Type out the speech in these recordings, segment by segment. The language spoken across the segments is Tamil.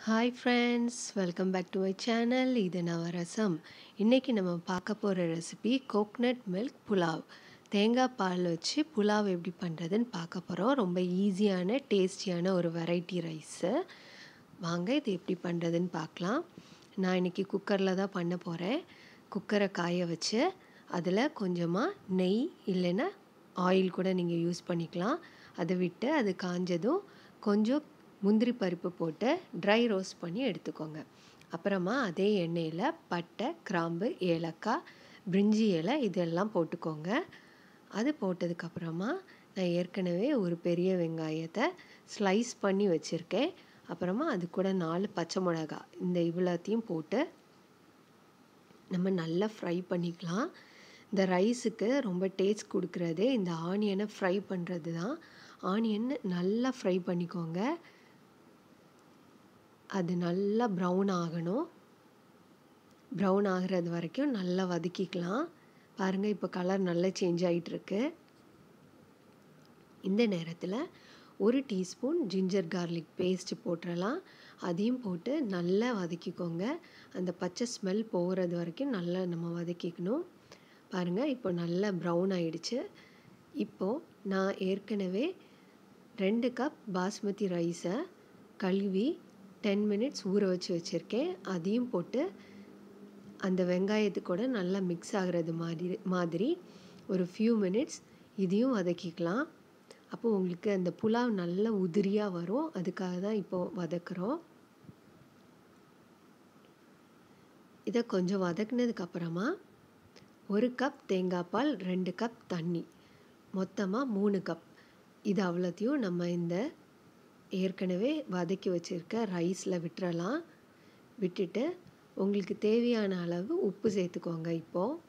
hi friends welcome back to my channel இது நவரசம் இன்றைக்கி நம்ம பார்க்க போகிற ரெசிபி கோக்னட் மில்க் புலாவ் தேங்காய் பால் வச்சு புலாவ் எப்படி பண்ணுறதுன்னு பார்க்க போகிறோம் ரொம்ப ஈஸியான டேஸ்டியான ஒரு வெரைட்டி ரைஸு வாங்க இது எப்படி பண்ணுறதுன்னு பார்க்கலாம் நான் இன்றைக்கி குக்கரில் தான் பண்ண போகிறேன் குக்கரை காய வச்சு அதில் கொஞ்சமாக நெய் இல்லைன்னா ஆயில் கூட நீங்கள் யூஸ் பண்ணிக்கலாம் அதை விட்டு அது காஞ்சதும் கொஞ்சம் முந்திரி பருப்பு போட்டு ட்ரை ரோஸ்ட் பண்ணி எடுத்துக்கோங்க அப்புறமா அதே எண்ணெயில் பட்டை கிராம்பு ஏலக்காய் பிரிஞ்சி இலை இதெல்லாம் போட்டுக்கோங்க அது போட்டதுக்கப்புறமா நான் ஏற்கனவே ஒரு பெரிய வெங்காயத்தை ஸ்லைஸ் பண்ணி வச்சுருக்கேன் அப்புறமா அது கூட நாலு பச்சை மிளகா இந்த இவ்வளோத்தையும் போட்டு நம்ம நல்லா ஃப்ரை பண்ணிக்கலாம் இந்த ரைஸுக்கு ரொம்ப டேஸ்ட் கொடுக்குறதே இந்த ஆனியனை ஃப்ரை பண்ணுறது தான் ஆனியன் நல்லா ஃப்ரை பண்ணிக்கோங்க அது நல்லா ப்ரௌன் ஆகணும் ப்ரௌன் ஆகிறது வரைக்கும் நல்லா வதக்கிக்கலாம் பாருங்கள் இப்போ கலர் நல்லா சேஞ்ச் ஆகிட்டுருக்கு இந்த நேரத்தில் ஒரு டீஸ்பூன் ஜிஞ்சர் கார்லிக் பேஸ்ட் போட்டுடலாம் அதையும் போட்டு நல்லா வதக்கிக்கோங்க அந்த பச்சை ஸ்மெல் போகிறது வரைக்கும் நல்லா நம்ம வதக்கிக்கணும் பாருங்கள் இப்போ நல்லா ப்ரௌன் ஆயிடுச்சு இப்போது நான் ஏற்கனவே ரெண்டு கப் பாஸ்மதி ரைஸை கழுவி டென் மினிட்ஸ் ஊற வச்சு வச்சுருக்கேன் அதையும் போட்டு அந்த வெங்காயத்து கூட நல்லா மிக்ஸ் ஆகிறது மாதிரி மாதிரி ஒரு ஃபியூ மினிட்ஸ் இதையும் வதக்கிக்கலாம் அப்போ உங்களுக்கு அந்த புலாவ் நல்ல உதிரியாக வரும் அதுக்காக தான் இப்போது வதக்குறோம் இதை கொஞ்சம் வதக்குனதுக்கப்புறமா ஒரு கப் தேங்காய் பால் ரெண்டு கப் தண்ணி மொத்தமாக மூணு கப் இது அவ்வளோத்தையும் நம்ம இந்த ஏற்கனவே வதக்கி வச்சுருக்க ரைஸில் விட்டுறலாம் விட்டுட்டு உங்களுக்கு தேவையான அளவு உப்பு சேர்த்துக்கோங்க இப்போது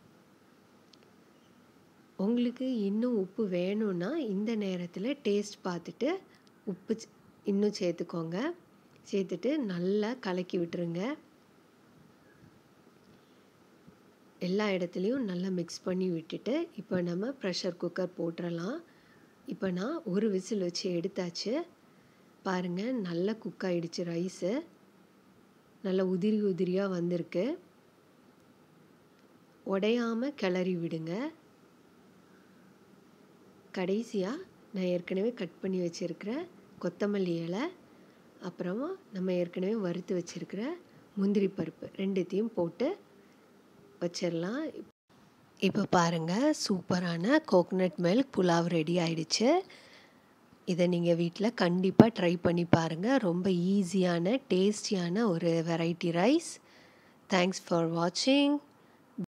உங்களுக்கு இன்னும் உப்பு வேணும்னா இந்த நேரத்தில் டேஸ்ட் பார்த்துட்டு உப்பு இன்னும் சேர்த்துக்கோங்க சேர்த்துட்டு நல்லா கலக்கி விட்டுருங்க எல்லா இடத்துலையும் நல்லா மிக்ஸ் பண்ணி விட்டுட்டு இப்போ நம்ம ப்ரெஷர் குக்கர் போட்டுடலாம் இப்போ நான் ஒரு விசில் வச்சு எடுத்தாச்சு பாருங்கள் நல்லா குக் ஆகிடுச்சு ரைஸு நல்லா உதிரி உதிரியாக வந்திருக்கு உடையாமல் கிளறி விடுங்க கடைசியாக நான் ஏற்கனவே கட் பண்ணி வச்சுருக்கிற கொத்தமல்லி இலை அப்புறமா நம்ம ஏற்கனவே வறுத்து வச்சுருக்கிற முந்திரி பருப்பு ரெண்டுத்தையும் போட்டு வச்சிடலாம் இப்போ பாருங்கள் சூப்பரான கோக்னட் மில்க் புலாவ் ரெடி ஆயிடுச்சு இதை நீங்கள் வீட்டில் கண்டிப்பாக ட்ரை பண்ணி பாருங்கள் ரொம்ப ஈஸியான டேஸ்டியான ஒரு வெரைட்டி ரைஸ் தேங்க்ஸ் ஃபார் வாட்சிங்